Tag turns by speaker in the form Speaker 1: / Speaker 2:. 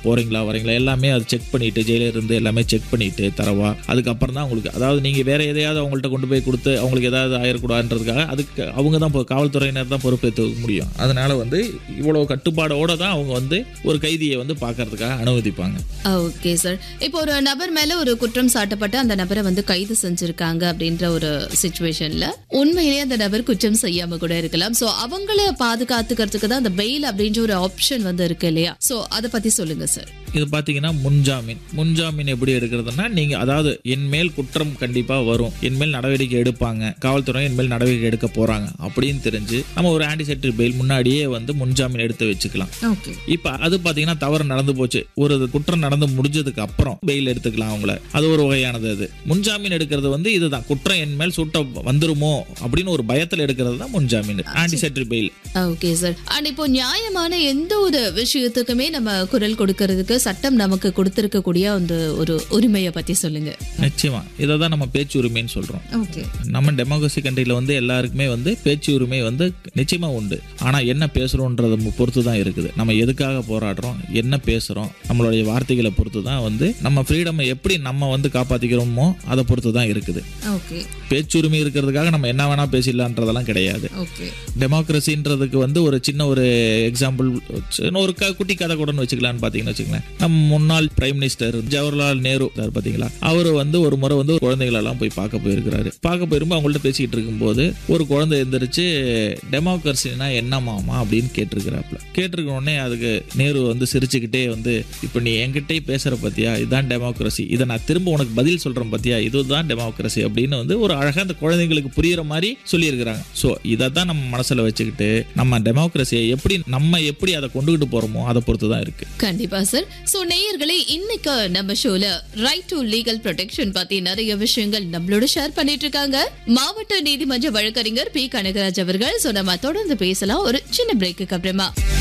Speaker 1: போறீங்களா வரீங்களா எல்லாமே அது செக் பண்ணிட்டு ஜெயிலர் இருந்து எல்லாமே செக் பண்ணிட்டு தரவா அதுக்கப்புறம் தான் உங்களுக்கு அதாவது நீங்க வேற எதையாவது அவங்கள்ட்ட கொண்டு போய் கொடுத்து அவங்களுக்கு ஏதாவது ஆயிடக்கூடாதுன்றதுக்காக அதுக்கு அவங்க தான் பொ- காவல்துறையினர் தான் பொறுப்பேற்று முடியும் அதனால வந்து இவ்வளவு கட்டுப்பாடோட தான் அவங்க வந்து ஒரு கைதியை வந்து பார்க்கறதுக்காக அனுமதிப்பாங்க
Speaker 2: ஓகே சார் இப்போ ஒரு நபர் மேல ஒரு குற்றம் சாட்டப்பட்டு அந்த நபரை வந்து கைது செஞ்சிருக்காங்க அப்படின்ற ஒரு சுச்சுவேஷன்ல உண்மையிலேயே அந்த நபர் குற்றம் செய்யாம கூட இருக்கலாம் சோ அவங்கள பாதுகாத்துக்கிறதுக்கு தான் அந்த பெயில் அப்படின்ற ஒரு ஆப்ஷன் வந்து இருக்கு இல்லையா சோ அதை பத்தி சொல்லுங்க சார்
Speaker 1: இது பார்த்தீங்கன்னா முன்ஜாமீன் முன்ஜாமீன் எப்படி எடுக்கிறதுனா நீங்க அதாவது என் மேல் குற்றம் கண்டிப்பா வரும் என் மேல் நடவடிக்கை எடுப்பாங்க காவல்துறை என் மேல் நடவடிக்கை எடுக்க போறாங்க அப்படின்னு தெரிஞ்சு நம்ம ஒரு ஆன்டிசெப்டிக் பெயில் முன்னாடியே வந்து முன்ஜாமீன் எடுத்து வச்சுக்கலாம்
Speaker 2: ஓகே
Speaker 1: இப்ப அது பாத்தீங்கன்னா தவறு நடந்து போச்சு ஒரு குற்றம் நடந்து முடிஞ்சதுக்கு அப்புறம் பெயில் எடுத்துக்கலாம் அவங்கள அது ஒரு வகையானது அது முன்ஜாமீன் எடுக்கிறது வந்து இதுதான் குற்றம் என் மேல் சுட்ட வந்துருமோ அப்படின்னு ஒரு பயத்துல எடுக்கிறது தான் முன்ஜாமீன் antiseptic bail
Speaker 2: okay sir and இப்போ நியாயமான எந்த ஒரு விஷயத்துக்குமே நம்ம குரல் கொடுக்கறதுக்கு சட்டம் நமக்கு கொடுத்திருக்கக்கூடிய அந்த ஒரு உரிமையை பத்தி சொல்லுங்க
Speaker 1: நிச்சயமா இதை தான் நம்ம பேச்சு உரிமைன்னு சொல்றோம்
Speaker 2: ஓகே
Speaker 1: நம்ம டெமோக்ரஸி கண்ட்ரியில் வந்து எல்லாருக்குமே வந்து பேச்சு உரிமை வந்து நிச்சயமா உண்டு ஆனால் என்ன பேசுகிறோன்றத பொறுத்து தான் இருக்குது நம்ம எதுக்காக போராடுறோம் என்ன பேசுகிறோம் நம்மளுடைய வார்த்தைகளை பொறுத்து தான் வந்து நம்ம ஃப்ரீடமை எப்படி நம்ம வந்து காப்பாற்றிக்கிறோமோ அதை பொறுத்து தான் இருக்குது
Speaker 2: ஓகே
Speaker 1: பேச்சுரிமை இருக்கிறதுக்காக நம்ம என்ன வேணால் பேசிடலான்றதெல்லாம் கிடையாது
Speaker 2: ஓகே
Speaker 1: டெமோக்ரஸின்றதுக்கு வந்து ஒரு சின்ன ஒரு எக்ஸாம்பிள் ஒரு க- குட்டி கதை கூடன்னு வச்சுக்கலாம்னு பார்த்தீங்கன்னு வச்சுங்களேன் நம்ம முன்னாள் prime minister Jawaharlal Nehru sir பார்த்தீங்களா அவர் வந்து ஒரு முறை வந்து குழந்தைகளெல்லாம் போய் பார்க்க போயிருக்கிறாரு பார்க்க போயிரும்போது அவங்கள்ட்ட பேசிக்கிட்டு இருக்கும்போது ஒரு குழந்தை எந்திரிச்சு டெமோக்ரஸினா என்னமாமா அப்படின்னு கேட்டிருக்கிறாப்புல கேட்டிருக்க உடனே அதுக்கு நேரு வந்து சிரிச்சுக்கிட்டே வந்து இப்போ நீ என்கிட்டே பேசுற பத்தியா இதுதான் டெமோக்ரஸி இதை நான் திரும்ப உனக்கு பதில் சொல்றேன் பத்தியா இதுதான் டெமோக்ரஸி அப்படின்னு வந்து ஒரு அழகா அந்த குழந்தைங்களுக்கு புரியுற மாதிரி சொல்லியிருக்கிறாங்க ஸோ இதை தான் நம்ம மனசுல வச்சுக்கிட்டு நம்ம டெமோக்ரஸியை எப்படி நம்ம எப்படி அதை கொண்டுகிட்டு போறோமோ அதை பொறுத்து தான் இருக்கு
Speaker 2: கண்டிப்பா சார் சோ நேயர்களே இன்னைக்கு நம்ம ஷோல ரைட் டு லீகல் ப்ரொடெக்ஷன் பத்தி நிறைய விஷயங்கள் நம்மளோட ஷேர் பண்ணிட்டு இருக்காங்க மாவட்ட நீதிமன்ற வழக்கறிஞர் பி கனகராஜ் அவர்கள் சோ நம்ம தொடர்ந்து பேசலாம் ஒரு சின்ன பிரேக்குக்கு அப்புறமா